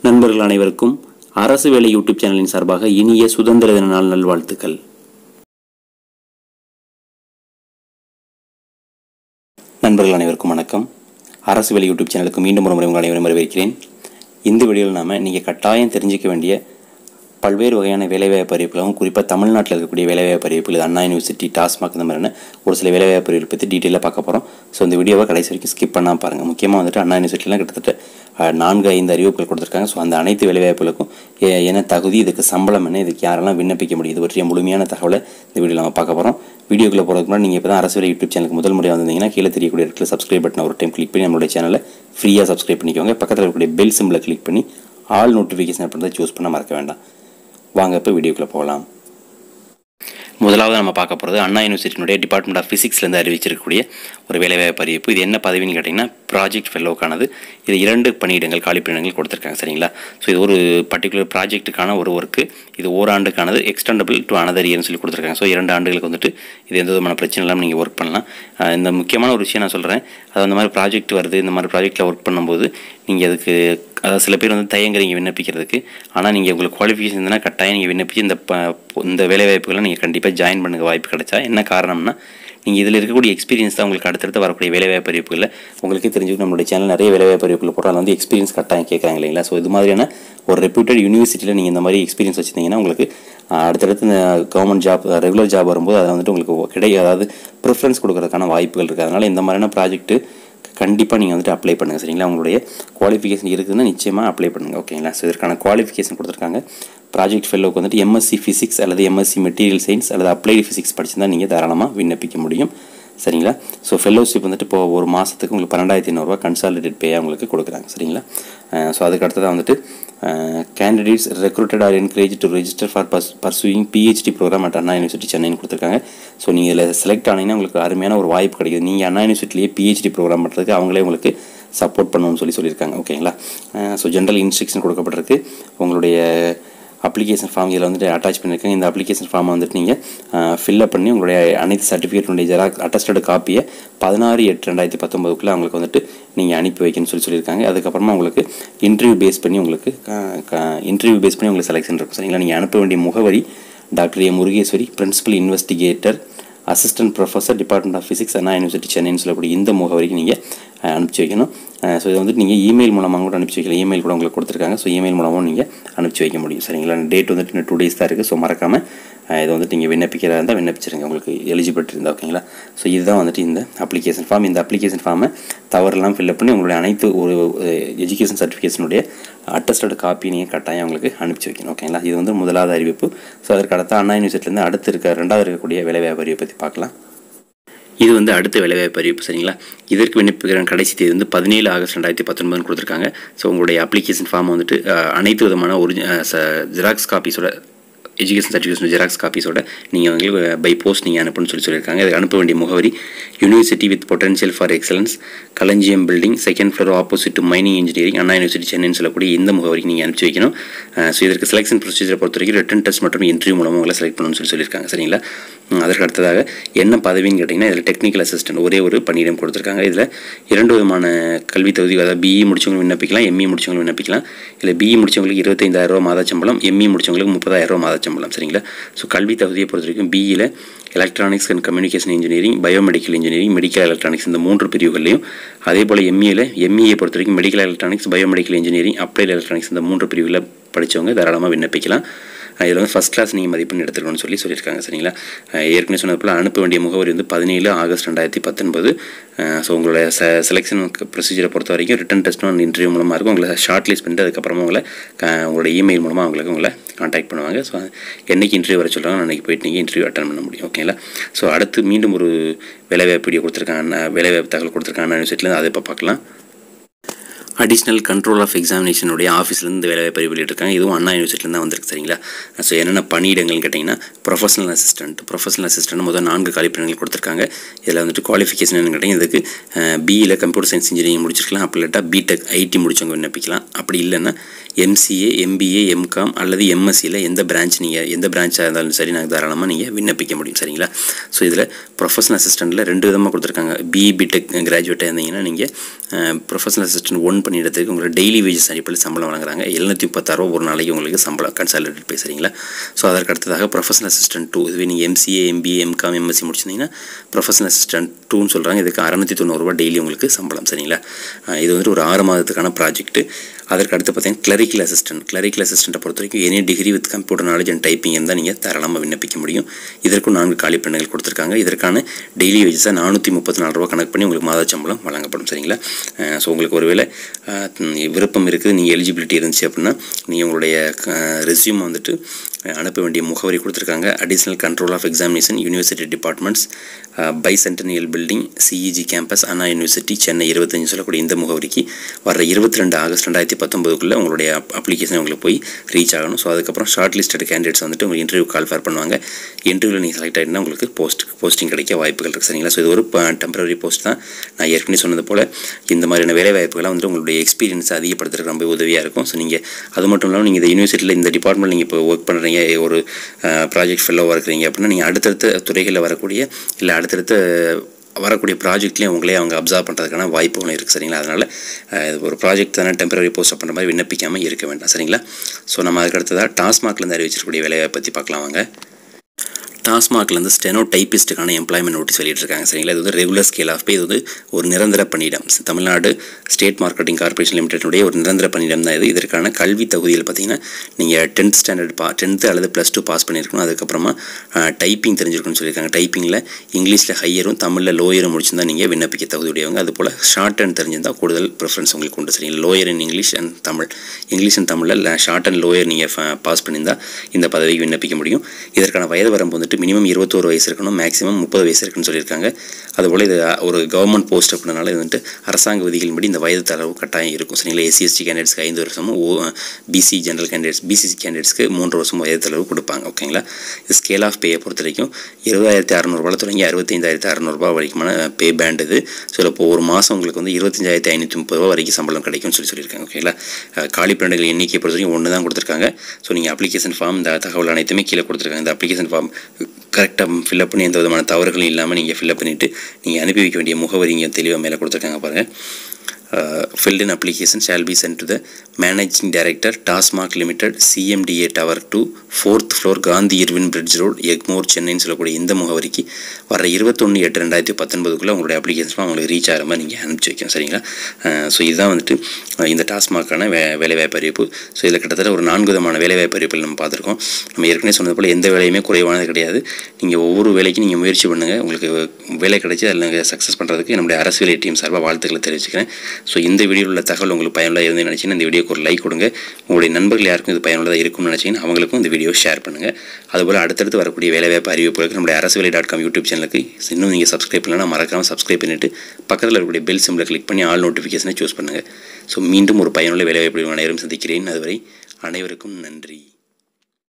நண்பர்கள் அனைவருக்கும் அரசு வேலை யூடியூப் சேனலின் சார்பாக இனிய சுதந்திர தின நாள் நல்வாழ்த்துக்கள் நண்பர்கள் அனைவருக்கும் வணக்கம் அரசு வேலை யூடியூப் சேனலுக்கு மீண்டும் ஒரு முறை உங்கள் அனைவரும் வரவேற்கிறேன் இந்த வீடியோவில் நாம் நீங்கள் கட்டாயம் தெரிஞ்சிக்க வேண்டிய பல்வேறு வகையான வேலைவாய்ப்பு அறிவிப்புகளும் குறிப்பாக தமிழ்நாட்டில் இருக்கக்கூடிய வேலைவாய்ப்பு அறிவிப்புகள் அண்ணா யூனிவர்சிட்டி டாஸ்மாக் இந்த மாதிரியான ஒரு சில வேலைவாய்ப்பு அறிவிப்பு பற்றி டீட்டெயிலாக பார்க்க போகிறோம் ஸோ இந்த வீடியோவை கடைசி வரைக்கும் ஸ்கிப் பண்ணால் பாருங்கள் முக்கியமாக வந்துட்டு அண்ணா யூனிவர்சிட்டிலாம் கிட்டத்தட்ட அஹ், நான்கு ஐந்து அறிவிப்புகள் கொடுத்துருக்காங்க ஸோ அந்த அனைத்து வேலைவாய்ப்புகளுக்கும் எ- என்ன தகுதி இதுக்கு சம்பளம் என்ன இதுக்கு யாரெல்லாம் விண்ணப்பிக்க முடியும் இது பற்றிய முழுமையான தகவலை இந்த வீடியோவில் நம்ம பார்க்க போகிறோம் வீடியோக்குள்ளே போகிறதுக்கு முன்னாடி நீங்கள் இப்போ தான் அரசு வேலை யூடியூப் சேனலுக்கு முதல் முறை வந்திருந்தீங்கன்னா கீழே தெரியக்கூடிய இடத்துல சப்ஸ்கிரைப் பட்டன் ஒரு டைம் கிளிக் பண்ணி நம்மளுடைய சேனலை ஃப்ரீயாக சப்ஸ்கிரைப் பண்ணிக்கோங்க பக்கத்தில் இருக்கக்கூடிய பெல் சிம்பிளை கிளிக் பண்ணி ஆல் நோட்டிஃபிகேஷன் அப்படின்றத சூஸ் பண்ண மறக்க வேண்டாம் வாங்க இப்போ வீடியோக்குள்ளே போகலாம் முதலாவது நம்ம பார்க்க போகிறது அண்ணா யூனிவர்சிட்டியினுடைய டிபார்ட்மெண்ட் ஆஃப் ஃபிசிக்ஸ்லேருந்து அறிவிச்சிருக்கக்கூடிய ஒரு வேலைவாய்ப்பு அறிவிப்பு இது என்ன பதவின்னு கேட்டிங்கன்னா ப்ராஜெக்ட் ஃபெல்லோக்கானது இது இரண்டு பணியிடங்கள் காலி பணியிடங்கள் கொடுத்துருக்காங்க சரிங்களா ஸோ இது ஒரு பர்டிகுலர் ப்ராஜெக்ட்டுக்கான ஒரு ஒர்க்கு இது ஓராண்டுக்கானது எக்ஸ்டெண்டபிள் டு அனதர் இயர்னு சொல்லி கொடுத்துருக்காங்க ஸோ இரண்டு ஆண்டுகளுக்கு வந்துட்டு இது எந்த விதமான பிரச்சனை இல்லாமல் நீங்கள் ஒர்க் பண்ணலாம் அஹ் இந்த முக்கியமான ஒரு விஷயம் நான் சொல்கிறேன் அது அந்த மாதிரி ப்ராஜெக்ட் வருது இந்த மாதிரி ப்ராஜெக்ட்டில் ஒர்க் பண்ணும்போது நீங்கள் அதுக்கு அதாவது சில பேர் வந்து தயங்குறீங்க விண்ணப்பிக்கிறதுக்கு ஆனால் நீங்கள் உங்களுக்கு குவாலிஃபிகேஷன் இருந்ததுன்னா கட்டாயம் நீங்கள் விண்ணப்பிச்சு இந்த ப இந்த வேலைவாய்ப்புகளை நீங்கள் கண்டிப்பாக ஜாயின் பண்ணுங்க வாய்ப்பு கிடைச்சா என்ன காரணம்னா நீங்கள் இதில் இருக்கக்கூடிய எக்ஸ்பீரியன்ஸ் தான் உங்களுக்கு அடுத்தடுத்து வரக்கூடிய வேலைவாய்ப்பு அறிவிப்புகளில் உங்களுக்கே தெரிஞ்சுக்கும் நம்மளுடைய சேனல் நிறைய வேலைவாய்ப்பு அறிவிப்புகள் போடுறோம் அதில் வந்து எக்ஸ்பீரியன்ஸ் கட்டாயம் கேட்குறாங்க இல்லைங்களா ஸோ இது மாதிரியான ஒரு ரெப்யூட்டட் யூனிவர்சிட்டியில் நீங்கள் இந்த மாதிரி எக்ஸ்பீரியன்ஸ் வச்சுருந்தீங்கன்னா உங்களுக்கு அஹ், அடுத்தடுத்து இந்த கவர்மெண்ட் ஜாப் ரெகுலர் ஜாப் வரும்போது அதில் வந்துட்டு உங்களுக்கு கிடை அதாவது ப்ரிஃபரன்ஸ் கொடுக்கறதுக்கான வாய்ப்புகள் இருக்குது அதனால் இந்த மாதிரியான ப்ராஜெக்ட்டு கண்டிப்பாக நீங்கள் வந்துட்டு அப்ளை பண்ணுங்கள் சரிங்களா உங்களுடைய குவாலிஃபிகேஷன் இருக்குதுன்னா நிச்சயமாக அப்ளை பண்ணுங்கள் ஓகேங்களா ஸோ இதற்கான குவாலிஃபிகேஷன் கொடுத்துருக்காங்க ப்ராஜெக்ட் ஃபெல்லோக்கு வந்துட்டு எம்எஸ்சி ஃபிசிக்ஸ் அல்லது எம்எஸ்சி மெட்டீரியல் சயின்ஸ் அல்லது அப்ளைடு ஃபிசிக்ஸ் படிச்சிருந்தா நீங்கள் தாராளமாக விண்ணப்பிக்க முடியும் சரிங்களா ஸோ ஃபெல்லோஷிப் வந்துட்டு இப்போ ஒரு மாதத்துக்கு உங்களுக்கு பன்னெண்டாயிரத்தி ஐநூறுரூவா கன்சாலிடேட் பேயாக உங்களுக்கு கொடுக்குறாங்க சரிங்களா ஸோ அதுக்கு அடுத்ததாக வந்துட்டு candidates recruited are encourage to register for purs pursuing PhD program at Anna university சென்னைன்னு கொடுத்துருக்காங்க ஸோ நீங்கள் இதில் செலக்ட் ஆனீங்கன்னா உங்களுக்கு அருமையான ஒரு வாய்ப்பு கிடைக்குது நீங்கள் அண்ணா யூனிவர்சிட்டிலேயே பிஹெச்டி ப்ரோக்ராம் பண்ணுறதுக்கு அவங்களே உங்களுக்கு சப்போர்ட் பண்ணணும்னு சொல்லி சொல்லியிருக்காங்க ஓகேங்களா ஸோ ஜென்ரல் இன்ஸ்ட்ரக்ஷன் கொடுக்கப்பட்டிருக்கு உங்களுடைய அப்ளிகேஷன் ஃபார்ம் இதில் வந்துட்டு அட்டாச் பண்ணியிருக்காங்க இந்த அப்ளிகேஷன் ஃபார்மை வந்துட்டு நீங்கள் ஃபில்அப் பண்ணி உங்களுடைய அனைத்து சர்டிஃபிகேட்டுடைய ஜெராக்ஸ் அட்டஸ்டட் காப்பியை பதினாறு எட்டு ரெண்டாயிரத்தி பத்தொம்பதுக்குள்ளே அவங்களுக்கு வந்துட்டு நீங்கள் அனுப்பி வைக்கணும்னு சொல்லி சொல்லியிருக்காங்க அதுக்கப்புறமா உங்களுக்கு இன்டர்வியூ பேஸ் பண்ணி உங்களுக்கு இன்டர்வியூ பேஸ் பண்ணி உங்களுக்கு செலெக்ஷன் இருக்கும் சரிங்களா நீங்கள் அனுப்ப வேண்டிய முகவரி doctor A Murugeswari principal investigator assistant professor department of physics Anna university சென்னைன்னு சொல்லக்கூடிய இந்த முகவரிக்கு நீங்கள் அனுப்பிச்சி வைக்கணும் ஸோ இதை வந்துட்டு நீங்கள் இமெயில் மூலமாக கூட அனுப்பிச்சி வைக்கலாம் இமெயில் கூட உங்களுக்கு கொடுத்துருக்காங்க ஸோ இமெயில் மூலமாகவும் நீங்கள் அனுப்பிச்சி வைக்க முடியும் சரிங்களா டேட் வந்துட்டு இன்னும் டூ டேஸ் தான் இருக்குது ஸோ மறக்காமல் இதை வந்துட்டு நீங்கள் விண்ணப்பிக்கிறதா இருந்தால் விண்ணப்பிச்சிருங்க உங்களுக்கு எலிஜிபிலிட்டி இருந்தால் ஓகேங்களா ஸோ இதுதான் வந்துட்டு இந்த அப்ளிகேஷன் ஃபார்ம் இந்த அப்ளிகேஷன் ஃபார்மை தவறெல்லாம் ஃபில்அப் பண்ணி உங்களுடைய அனைத்து ஒரு எஜுகேஷன் சர்டிஃபிகேஷனுடைய அட்டஸ்டட் காப்பி நீங்கள் கட்டாயம் உங்களுக்கு அனுப்பிச்சி வைக்கணும் ஓகேங்களா இது வந்து முதலாவது அறிவிப்பு ஸோ அதற்கு அடுத்த அண்ணா யூனிவர்சிட்டிலேருந்து அடுத்து இருக்க ரெண்டாவது இருக்கக்கூடிய வேலைவாய்ப்பு அறிவிப்பை பற்றி பார்க்கலாம் இது வந்து அடுத்த வேலைவாய்ப்பு அறிவிப்பு சரிங்களா இதற்கு விண்ணப்பிக்கிற கடைசி தேதி வந்து பதினேழு ஆகஸ்ட் ரெண்டாயிரத்தி பத்தொன்பதுன்னு கொடுத்துருக்காங்க ஸோ உங்களுடைய அப்ளிகேஷன் ஃபார்ம் வந்துட்டு அஹ், அனைத்து விதமான ஒரு ஜெராக்ஸ் காப்பீஸோட எஜுகேஷன் சர்டிஃபிகேஷன் ஜெராக்ஸ் காப்பீஸோட நீங்கள் வந்து பை போஸ்ட் நீங்கள் அனுப்பணும்னு சொல்லி சொல்லியிருக்காங்க அதுக்கு அனுப்ப வேண்டிய முகவரி university with potential for excellence Kalanjiyam building second floor opposite to mining engineering Anna university சென்னைன்னு சொல்லக்கூடிய இந்த முகவரிக்கு நீங்கள் அனுப்பிச்சி வைக்கணும் ஸோ இதற்கு செலெக்ஷன் ப்ரொசீஜரை பொறுத்த வரைக்கும் ரிட்டன் டெஸ்ட் மற்றும் இன்டர்வியூ மூலமாக உங்களை செலக்ட் பண்ணணும்னு சொல்லி சொல்லியிருக்காங்க சரிங்களா ம், அதற்கு அடுத்ததாக என்ன பதவின்னு கேட்டிங்கன்னா இதில் டெக்னிக்கல் அசிஸ்டன்ட் ஒரே ஒரு பணியிடம் கொடுத்துருக்காங்க இதில் இரண்டு விதமான கல்வி தகுதி அதாவது பிஇ முடிச்சவங்க விண்ணப்பிக்கலாம் எம்இ முடிச்சவங்க விண்ணப்பிக்கலாம் இல்லை பிஇ முடிச்சவங்களுக்கு இருபத்தைந்தாயிரம் ரூபா மாத சம்பளம் எம்இ முடிச்சவங்களுக்கு முப்பதாயிரம் ரூபா மாத சம்பளம் சரிங்களா ஸோ கல்வி தகுதியை பொறுத்த வரைக்கும் பிஇயில் electronics and communication engineering biomedical engineering medical electronics இந்த மூன்று பிரிவுகளையும் அதே போல் எம்இயில் எம்இயை பொறுத்த வரைக்கும் medical electronics biomedical engineering applied electronics இந்த மூன்று பிரிவுகளில் படித்தவங்க தாராளமாக விண்ணப்பிக்கலாம் அஹ் இதில் வந்து ஃபஸ்ட் கிளாஸ் நீங்கள் மதிப்பெண் எடுத்துக்கணும்னு சொல்லி சொல்லியிருக்காங்க சரிங்களா அஹ் ஏற்கனவே சொன்னது போல் அனுப்ப வேண்டிய முகவரி வந்து பதினேழு ஆகஸ்ட் ரெண்டாயிரத்தி பத்தொன்பது ஸோ உங்களுடைய செ செலெக்ஷன் ப்ரொசீஜரை பொறுத்த வரைக்கும் ரிட்டன் டெஸ்ட்டும் அந்த இன்டர்வியூ மூலமாக இருக்கும் உங்களை ஷார்ட் லிஸ்ட் பண்ணிட்டு அதுக்கப்புறமா உங்களை க- உங்களோட இமெயில் மூலமாக அவங்களுக்கு உங்களை காண்டாக்ட் பண்ணுவாங்க ஸோ என்னைக்கு இன்டர்வியூ வர சொல்கிறாங்க அன்றைக்கி போயிட்டு நீங்கள் இன்டர்வியூ அட்டன் பண்ண முடியும் ஓகேங்களா ஸோ அடுத்து மீண்டும் ஒரு வேலைவாய்ப்பு வீடியோ கொடுத்துருக்காங்க வேலைவாய்ப்பு தகவல் கொடுத்துருக்காங்க யூனிவர்சிட்டியில் அதை இப்போ பார்க்கலாம் அடிஷ்னல் கண்ட்ரோல் ஆஃப் எக்ஸாமினேஷனுடைய ஆஃபீஸ்லேருந்து வேலை வாய்ப்பு வெளியிட்டிருக்காங்க இதுவும் அண்ணா யூனிவர்சிட்டிலேருந்து தான் வந்திருக்கு சரிங்களா ஸோ என்னென்ன பணியிடங்கள்னு கேட்டிங்கன்னா ப்ரொஃபஷனல் அசிஸ்டன்ட் ப்ரொஃபஷனல் அசிஸ்டன்ட் முதல் நான்கு காலிப்பிடங்கள் கொடுத்துருக்காங்க இதில் வந்துட்டு குவாலிஃபிகேஷன் என்ன கேட்டிங்கன்னா இதுக்கு பிஇயில் கம்ப்யூட்டர் சயின்ஸ் இன்ஜினியரிங் முடிச்சிருக்கலாம் அப்படி இல்லாட்டா பிடெக் ஐடி முடிச்சவங்க விண்ணப்பிக்கலாம் அப்படி இல்லைன்னா எம்சிஏ எம்பிஏ எம்காம் அல்லது எம்எஸ்சியில் எந்த பிரான்ச் நீங்கள் எந்த பிரான்ச்சாக இருந்தாலும் சரி நாங்கள் தாராளமாக நீங்கள் விண்ணப்பிக்க முடியும் சரிங்களா ஸோ இதில் ப்ரொஃபஷனல் அசிஸ்டண்ட்டில் ரெண்டு விதமாக கொடுத்துருக்காங்க பிஇ பிடெக் கிராஜுவேட்டாக இருந்தீங்கன்னா நீங்கள் ப்ரொஃபஷனல் அசிஸ்டன்ட் ஒன் பணியிடத்துக்கு உங்களுக்கு டெய்லி வேஜஸ் அடிப்படையில் சம்பளம் வழங்குறாங்க எழுநூற்றி முப்பத்தாறுரூவா ஒரு நாளைக்கு உங்களுக்கு சம்பளம் கன்சாலிடேட் பே சரிங்களா ஸோ அதற்கு அடுத்ததாக ப்ரொஃபஷனல் அசிஸ்டன்ட் டூ இதுவே நீங்கள் எம்சிஏ எம்பிஏ எம்காம் எம்எஸ்சி முடிச்சிருந்தீங்கன்னா ப்ரொஃபஷனல் அசிஸ்டன்ட் டூன்னு சொல்கிறாங்க இதுக்கு அறநூற்றி தொண்ணூறுரூவா டெய்லி உங்களுக்கு சம்பளம் சரிங்களா அஹ் இது வந்துட்டு ஒரு ஆறு மாதத்துக்கான ப்ராஜெக்ட் அதற்கு அடுத்து பார்த்தீங்கன்னா கிளரிக்கல் அசிஸ்டன்ட் கிளரிக்கல் அசிஸ்டண்ட்டை பொறுத்த வரைக்கும் any degree with computer knowledge and typing இருந்தால் நீங்கள் தாராளமாக விண்ணப்பிக்க முடியும் இதற்கும் நான்கு காலி பெண்கள் கொடுத்துருக்காங்க இதற்கான டெய்லி வேஜஸாக நானூற்றி முப்பத்தி நாலு ரூபா கணக்கு பண்ணி உங்களுக்கு மாத சம்பளம் வழங்கப்படும் சரிங்களா ஸோ உங்களுக்கு ஒருவேளை அஹ், ம், விருப்பம் இருக்குது நீங்கள் எலிஜிபிலிட்டி இருந்துச்சு அப்படின்னா நீங்கள் உங்களுடைய ரெஸ்யூம் வந்துட்டு அஹ், அனுப்ப வேண்டிய முகவரி கொடுத்துருக்காங்க additional control of examination university departments by centennial building CEG campus Anna university Chennai இருபத்தஞ்சு சொல்லக்கூடிய இந்த முகவரிக்கு வர இருபத்தி ரெண்டு ஆகஸ்ட் ரெண்டாயிரத்தி பத்தொம்பதுக்குள்ளே உங்களுடைய அப்ளிகேஷன் உங்களுக்கு போய் ரீச் ஆகணும் ஸோ அதுக்கப்புறம் ஷார்ட் லிஸ்டட் கேண்டிடேட்ஸ் வந்துட்டு உங்களுக்கு இன்டர்வியூ கால் ஃபேர் பண்ணுவாங்க இன்டர்வியூவில் நீங்கள் செலக்ட் ஆகிட்டுனா உங்களுக்கு போஸ்ட் போஸ்டிங் கிடைக்க வாய்ப்புகள் இருக்குது சரிங்களா ஸோ இது ஒரு டெம்பரரி போஸ்ட் தான் நான் ஏற்கனவே சொன்னது போல் இந்த மாதிரியான வேலை வாய்ப்புகளை வந்துட்டு உங்களுடைய எக்ஸ்பீரியன்ஸ் அதிகப்படுத்துறதுக்கு ரொம்ப உதவியாக இருக்கும் ஸோ நீங்கள் அது மட்டும் இல்லாமல் நீங்கள் இந்த யூனிவர்சிட்டியில் இந்த டிபார்ட்மெண்ட் நீங்கள் இப்போ ஒர்க் பண்ணுறீங்க ஒரு ப்ராஜெக்ட் ஃபெல்லோவாக இருக்கிறீங்க அப்படின்னா நீங்கள் அடுத்தடுத்த துறைகளில் வரக்கூடிய இல்லை அடுத்தடுத்த வரக்கூடிய ப்ராஜெக்ட்லேயும் உங்களே அவங்க அப்சர்வ் பண்ணுறதுக்கான வாய்ப்புகளும் இருக்குது சரிங்களா அதனால் அஹ், இது ஒரு ப்ராஜெக்ட் தானே டெம்பரரி போஸ்ட் பண்ணுற மாதிரி விண்ணப்பிக்காமல் இருக்க வேண்டாம் சரிங்களா ஸோ நம்ம அதுக்கு அடுத்ததாக டாஸ்மாக்லேருந்து அறிவிச்சிருக்கக்கூடிய வேலையை பற்றி பார்க்கலாம் வாங்க டாஸ்மாக்லேருந்து ஸ்டெனோ டைப்பிஸ்ட்டுக்கான எம்ப்ளாய்மெண்ட் நோட்டீஸ் வெளியிட்டிருக்காங்க சரிங்களா இது வந்து ரெகுலர் ஸ்கேல் ஆஃப் பே இது வந்து ஒரு நிரந்தர பணியிடம் தமிழ்நாடு ஸ்டேட் மார்க்கெட்டிங் கார்ப்பரேஷன் லிமிடெடுடைய ஒரு நிரந்தர பணியிடம் தான் இது இதற்கான கல்வி தகுதியில் பார்த்தீங்கன்னா நீங்கள் டென்த் ஸ்டாண்டர்ட் பா டென்த்து அல்லது ப்ளஸ் டூ பாஸ் பண்ணியிருக்கணும் அதுக்கப்புறமா டைப்பிங் தெரிஞ்சிருக்குன்னு சொல்லியிருக்காங்க டைப்பிங்கில் இங்கிலீஷில் ஹையரும் தமிழில் லோயரும் முடிச்சிருந்தா நீங்கள் விண்ணப்பிக்க தகுதியுடையவங்க அதுபோல் ஷார்ட் அண்ட் தெரிஞ்சிருந்தால் கூடுதல் ப்ரிஃபரன்ஸ் உங்களுக்கு உண்டு சரிங்களா lower in English and Tamil English and தமிழில் ஷார்ட் அண்ட் லோயர் நீங்கள் பாஸ் பண்ணியிருந்தால் இந்த பதவிக்கு விண்ணப்பிக்க முடியும் இதற்கான வயது வரம்பு வந்துட்டு மினிமம் இருபத்தோரு வயசு இருக்கணும் மேக்ஸிமம் முப்பது வயசு இருக்குன்னு சொல்லியிருக்காங்க அதுபோல் இது ஒரு கவர்மெண்ட் போஸ்ட் அப்படினால இது வந்துட்டு அரசாங்க விதிகளின்படி இந்த வயது தளவு கட்டாயம் இருக்கும் சரிங்களா எஸ்சி எஸ்டி கேண்டிடேட்ஸ்க்கு ஐந்து வருஷமும் O BC general candidates BCC கேண்டிடேட்ஸ்க்கு மூன்று வருஷம் வயது தளவு கொடுப்பாங்க ஓகேங்களா இது ஸ்கேல் ஆஃப் பேயை பொறுத்த வரைக்கும் இருபதாயிரத்தி அறநூறுபாவில் தொடங்கி அறுபத்தைந்தாயிரத்தி அறநூறுபா வரைக்குமான பே பேண்ட் இது ஸோ இப்போ ஒரு மாதம் உங்களுக்கு வந்து இருபத்தஞ்சாயிரத்தி ஐநூற்றி முப்பது ரூபா வரைக்கும் சம்பளம் கிடைக்கும்னு சொல்லி சொல்லியிருக்காங்க ஓகேங்களா அஹ் காலி பணியிடங்கள் எண்ணிக்கை பொறுத்த வரைக்கும் ஒன்று தான் கொடுத்துருக்காங்க ஸோ நீங்கள் அப்ளிகேஷன் ஃபார்ம் இந்த தகவல் அனைத்துமே கீழே கொடுத்துருக்காங்க இந்த அப்ளிகேஷன் ஃபார்ம் கரெக்டாக ஃபில்அப் பண்ணி எந்த விதமான தவறுகளும் இல்லாமல் நீங்கள் ஃபில்அப் பண்ணிவிட்டு நீங்கள் அனுப்பி வைக்க வேண்டிய முகவரி இங்கே தெளிவாக மேலே கொடுத்துருக்காங்க பாருங்கள் filled in application shall be sent to the managing director TASMAC limited CMDA tower two fourth floor Gandhi Irwin bridge road Egmore சென்னைன்னு சொல்லக்கூடிய இந்த முகவரிக்கு வர இருபத்தொன்று எட்டு ரெண்டாயிரத்தி பத்தொன்பதுக்குள்ளே உங்களுடைய அப்ளிகேஷன் உங்களுக்கு ரீச் ஆகிற மாதிரி நீங்கள் அனுப்பிச்சி வைக்கணும் சரிங்களா ஸோ இதுதான் வந்துட்டு அஹ், இந்த டாஸ்மாக்கான வே வேலைவாய்ப்பு அறிவிப்பு ஸோ இதில் கிட்டத்தட்ட ஒரு நான்கு விதமான வேலைவாய்ப்பு அறிவிப்புகள் நம்ம பார்த்துருக்கோம் நம்ம ஏற்கனவே சொன்னது போல் எந்த வேலையுமே குறைவானது கிடையாது நீங்கள் ஒவ்வொரு வேலைக்கும் நீங்கள் முயற்சி பண்ணுங்கள் உங்களுக்கு வேலை கிடைச்சி அதில் நீங்கள் சக்ஸஸ் பண்ணுறதுக்கு நம்முடைய அரசு வேலை டீம் சார்பாக வாழ்த்துக்களை தெரிவிச்சுக்கிறேன் ஸோ இந்த வீடியோவில் உள்ள தகவல் உங்களுக்கு பயனுள்ளதாக இருந்து நினச்சிங்கன்னா இந்த வீடியோக்கு ஒரு லைக் கொடுங்க உங்களுடைய நண்பர்கள் யாருக்கும் இது பயனுள்ளதாக இருக்கும்னு நினச்சிங்கன்னா அவங்களுக்கும் இந்த வீடியோ ஷேர் பண்ணுங்கள் அதுபோல் அடுத்தடுத்து வரக்கூடிய வேலைவாய்ப்பு அறிவிப்புகளுக்கு நம்முடைய அரசு வேலை டாட் காம் யூடியூப் சேனலுக்கு இன்னும் நீங்கள் சப்ஸ்கிரைப் பண்ணலாம் மறக்காமல் சப்ஸ்கிரைப் பண்ணிவிட்டு பக்கத்தில் இருக்கக்கூடிய பெல் சிம்பிளை கிளிக் பண்ணி ஆல் நோட்டிஃபிகேஷனை சூஸ் பண்ணுங்கள் ஸோ மீண்டும் ஒரு பயனுள்ள வேலைவாய்ப்பு அனைவரும் சந்திக்கிறேன் அதுவரை அனைவருக்கும் நன்றி